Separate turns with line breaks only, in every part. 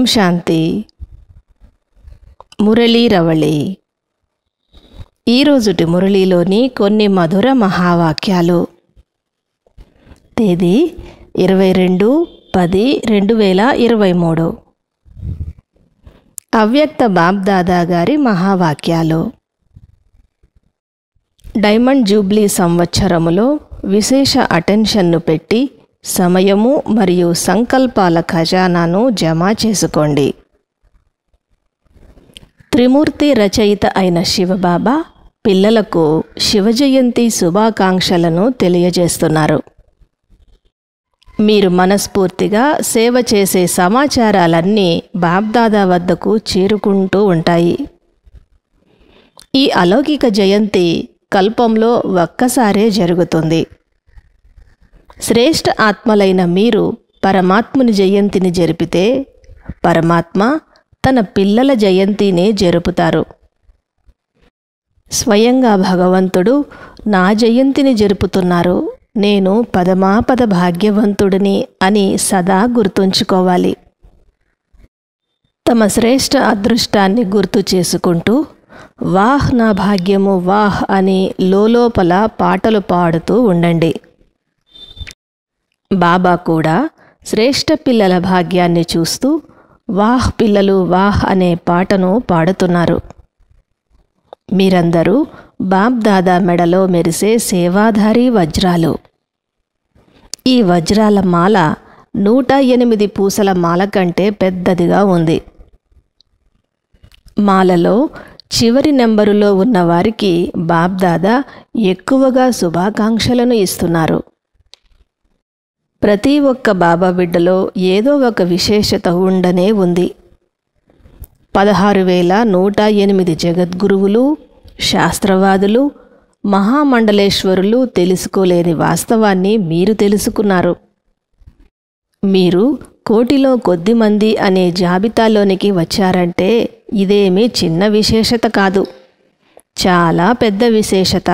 శాంతి మురళీ రవళి ఈరోజుటి మురళీలోని కొన్ని మధుర మహావాక్యాలు తేదీ ఇరవై రెండు పది రెండు వేల ఇరవై మూడు అవ్యక్త బాబ్దాదా గారి మహావాక్యాలు డైమండ్ జూబ్లీ సంవత్సరములో విశేష అటెన్షన్ను పెట్టి సమయము మరియు సంకల్పాల ఖజానాను జమ చేసుకోండి త్రిమూర్తి రచయిత అయిన శివబాబా పిల్లలకు శివ జయంతి శుభాకాంక్షలను తెలియజేస్తున్నారు మీరు మనస్ఫూర్తిగా సేవ చేసే సమాచారాలన్నీ బాబ్దాదా వద్దకు చేరుకుంటూ ఉంటాయి ఈ అలౌకిక జయంతి కల్పంలో ఒక్కసారే జరుగుతుంది శ్రేష్ఠ ఆత్మలైన మీరు పరమాత్ముని జయంతిని జరిపితే పరమాత్మ తన పిల్లల జయంతిని జరుపుతారు స్వయంగా భగవంతుడు నా జయంతిని జరుపుతున్నారు నేను పదమాపద భాగ్యవంతుడిని అని సదా గుర్తుంచుకోవాలి తమ శ్రేష్ఠ అదృష్టాన్ని గుర్తు చేసుకుంటూ వాహ్ నా భాగ్యము వాహ్ అని లోలోపల పాటలు పాడుతూ ఉండండి బాబా కూడా శ్రేష్ఠ పిల్లల భాగ్యాన్ని చూస్తూ వాహ్ పిల్లలు వాహ్ అనే పాటను పాడుతున్నారు మీరందరూ బాబ్ దాదా మెడలో మెరిసే సేవాధారి వజ్రాలు ఈ వజ్రాల మాల నూట ఎనిమిది పూసల మాల కంటే పెద్దదిగా ఉంది మాలలో చివరి నెంబరులో ఉన్న వారికి బాబ్దాదా ఎక్కువగా శుభాకాంక్షలను ఇస్తున్నారు ప్రతి ఒక్క బాబా బిడ్డలో ఏదో ఒక విశేషత ఉండనే ఉంది పదహారు వేల నూట ఎనిమిది జగద్గురువులు శాస్త్రవాదులు మహామండలేశ్వరులు తెలుసుకోలేని వాస్తవాన్ని మీరు తెలుసుకున్నారు మీరు కోటిలో కొద్ది మంది అనే జాబితాలోనికి వచ్చారంటే ఇదేమీ చిన్న విశేషత కాదు చాలా పెద్ద విశేషత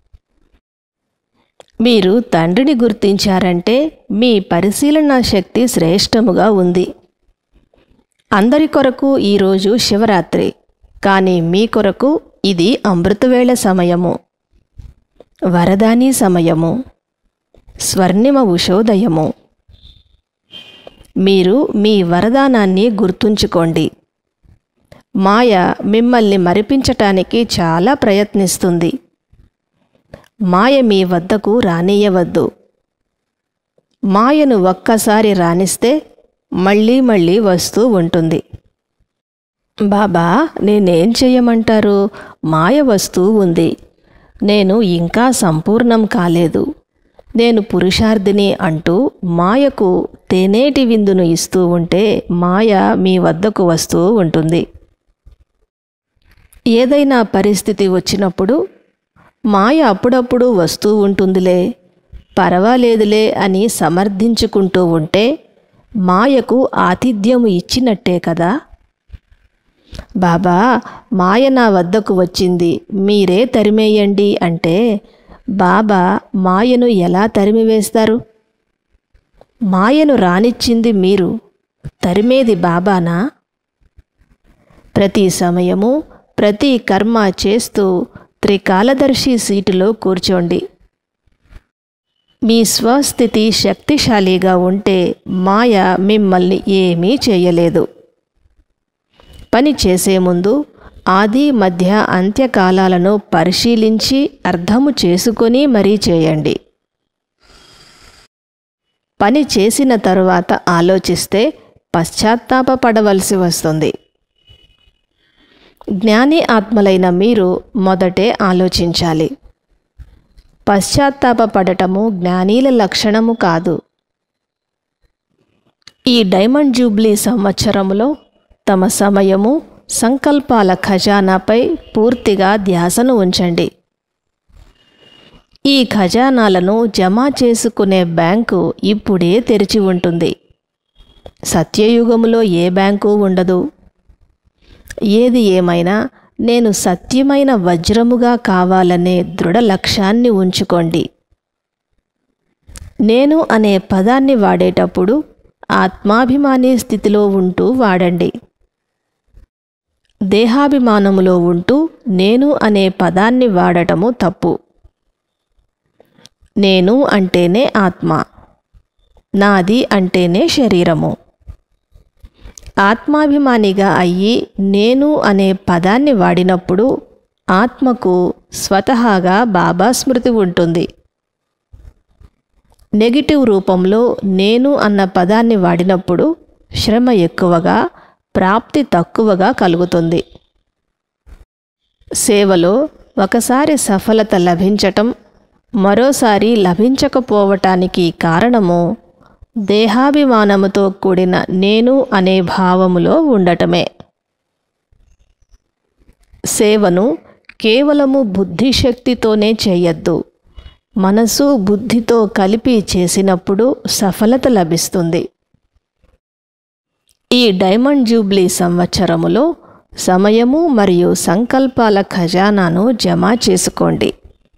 మీరు తండ్రిని గుర్తించారంటే మీ పరిశీలన శక్తి శ్రేష్టముగా ఉంది అందరి కొరకు ఈరోజు శివరాత్రి కానీ మీ కొరకు ఇది అమృతవేళ సమయము వరదాని సమయము స్వర్ణిమ ఉషోదయము మీరు మీ వరదానాన్ని గుర్తుంచుకోండి మాయ మిమ్మల్ని మరిపించటానికి చాలా ప్రయత్నిస్తుంది మాయ మీ వద్దకు రానియవద్దు మాయను ఒక్కసారి రానిస్తే మళ్ళీ మళ్ళీ వస్తూ ఉంటుంది బాబా నేనేం చేయమంటారు మాయ వస్తూ ఉంది నేను ఇంకా సంపూర్ణం కాలేదు నేను పురుషార్థిని అంటూ మాయకు తేనేటి విందును ఇస్తూ ఉంటే మాయ మీ వద్దకు వస్తూ ఉంటుంది ఏదైనా పరిస్థితి వచ్చినప్పుడు మాయ అప్పుడప్పుడు వస్తూ ఉంటుందిలే పర్వాలేదులే అని సమర్థించుకుంటూ ఉంటే మాయకు ఆతిథ్యము ఇచ్చినట్టే కదా బాబా మాయ నా వద్దకు వచ్చింది మీరే తరిమేయండి అంటే బాబా మాయను ఎలా తరిమివేస్తారు మాయను రానిచ్చింది మీరు తరిమేది బాబానా ప్రతి సమయము ప్రతి కర్మ చేస్తూ త్రికాలదర్శి సీటులో కూర్చోండి మీ స్వస్థితి శక్తిశాలిగా ఉంటే మాయ మిమ్మల్ని ఏమీ చేయలేదు పని చేసే ముందు ఆది మధ్య అంత్యకాలాలను పరిశీలించి అర్థము చేసుకొని మరీ చేయండి పని చేసిన తరువాత ఆలోచిస్తే పశ్చాత్తాపపడవలసి వస్తుంది జ్ఞాని ఆత్మలైన మీరు మొదటే ఆలోచించాలి పశ్చాత్తాపపడటము జ్ఞానీల లక్షణము కాదు ఈ డైమండ్ జూబ్లీ సంవత్సరములో తమ సమయము సంకల్పాల ఖజానాపై పూర్తిగా ధ్యాసను ఉంచండి ఈ ఖజానాలను జమ చేసుకునే బ్యాంకు ఇప్పుడే తెరిచి ఉంటుంది సత్యయుగములో ఏ బ్యాంకు ఉండదు ఏది ఏమైనా నేను సత్యమైన వజ్రముగా కావాలనే దృఢ లక్ష్యాన్ని ఉంచుకోండి నేను అనే పదాన్ని వాడేటప్పుడు ఆత్మాభిమాని స్థితిలో ఉంటూ వాడండి దేహాభిమానములో ఉంటూ నేను అనే పదాన్ని వాడటము తప్పు నేను అంటేనే ఆత్మ నాది అంటేనే శరీరము ఆత్మాభిమానిగా అయ్యి నేను అనే పదాన్ని వాడినప్పుడు ఆత్మకు స్వతహాగా బాబా స్మృతి ఉంటుంది నెగిటివ్ రూపంలో నేను అన్న పదాన్ని వాడినప్పుడు శ్రమ ఎక్కువగా ప్రాప్తి తక్కువగా కలుగుతుంది సేవలో ఒకసారి సఫలత లభించటం మరోసారి లభించకపోవటానికి కారణము దేహాభిమానముతో కూడిన నేను అనే భావములో ఉండటమే సేవను కేవలము బుద్ధిశక్తితోనే చేయొద్దు మనసు బుద్ధితో కలిపి చేసినప్పుడు సఫలత లభిస్తుంది ఈ డైమండ్ జూబ్లీ సంవత్సరములో సమయము మరియు సంకల్పాల ఖజానాను జమ చేసుకోండి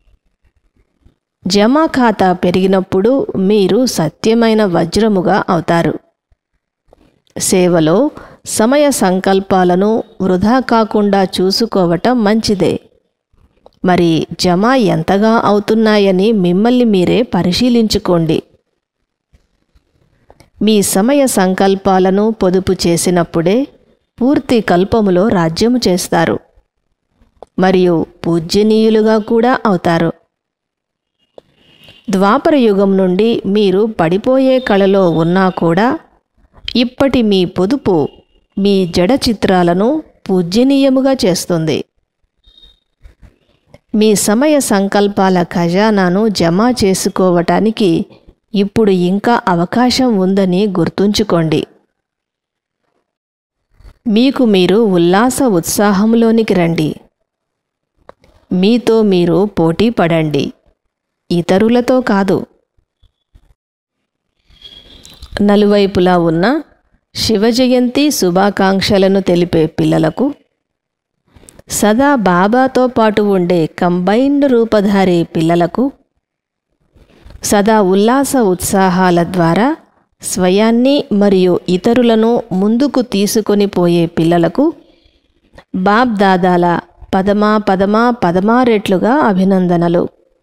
జమా ఖాతా పెరిగినప్పుడు మీరు సత్యమైన వజ్రముగా అవుతారు సేవలో సమయ సంకల్పాలను వృధా కాకుండా చూసుకోవటం మంచిదే మరి జమ ఎంతగా అవుతున్నాయని మిమ్మల్ని మీరే పరిశీలించుకోండి మీ సమయ సంకల్పాలను పొదుపు చేసినప్పుడే పూర్తి కల్పములో రాజ్యము చేస్తారు మరియు పూజ్యనీయులుగా కూడా అవుతారు ద్వాపర యుగం నుండి మీరు పడిపోయే కళలో ఉన్నా కూడా ఇప్పటి మీ పొదుపు మీ జడ చిత్రాలను పూజ్యనీయముగా చేస్తుంది మీ సమయ సంకల్పాల ఖజానాను జమ చేసుకోవటానికి ఇప్పుడు ఇంకా అవకాశం ఉందని గుర్తుంచుకోండి మీకు మీరు ఉల్లాస ఉత్సాహంలోనికి రండి మీతో మీరు పోటీ పడండి ఇతరులతో కాదు నలువైపులా ఉన్న శివ జయంతి శుభాకాంక్షలను తెలిపే పిల్లలకు సదా బాబాతో పాటు ఉండే కంబైన్డ్ రూపధారి పిల్లలకు సదా ఉల్లాస ఉత్సాహాల ద్వారా స్వయాన్ని మరియు ఇతరులను ముందుకు తీసుకొని పోయే పిల్లలకు బాబ్ దాదాల పదమా పదమా పదమా రెట్లుగా అభినందనలు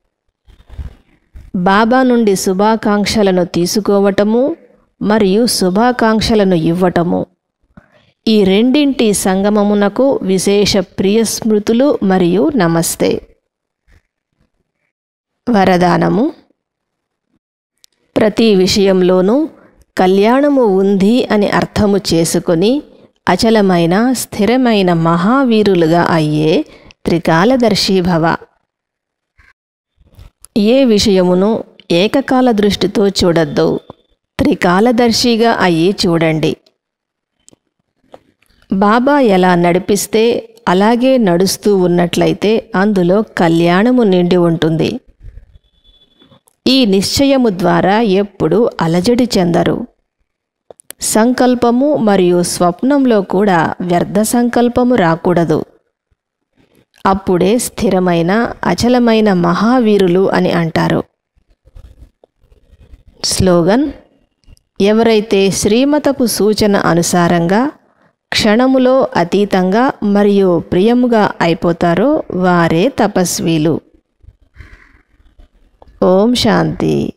బాబా నుండి శుభాకాంక్షలను తీసుకోవటము మరియు శుభాకాంక్షలను ఇవ్వటము ఈ రెండింటి సంగమమునకు విశేష ప్రియ స్మృతులు మరియు నమస్తే వరదానము ప్రతి విషయంలోనూ కళ్యాణము ఉంది అని అర్థము చేసుకొని అచలమైన స్థిరమైన మహావీరులుగా అయ్యే త్రికాలదర్శి భవ ఏ విషయమును ఏకకాల దృష్టితో చూడొద్దు త్రికాలదర్శిగా అయ్యి చూడండి బాబా ఎలా నడిపిస్తే అలాగే నడుస్తూ ఉన్నట్లయితే అందులో కళ్యాణము నిండి ఉంటుంది ఈ నిశ్చయము ద్వారా ఎప్పుడు అలజడి చెందరు సంకల్పము మరియు స్వప్నంలో కూడా వ్యర్థ సంకల్పము రాకూడదు అప్పుడే స్థిరమైన అచలమైన మహావీరులు అని అంటారు స్లోగన్ ఎవరైతే శ్రీమతపు సూచన అనుసారంగా క్షణములో అతీతంగా మరియు ప్రియముగా అయిపోతారో వారే తపస్వీలు ఓం శాంతి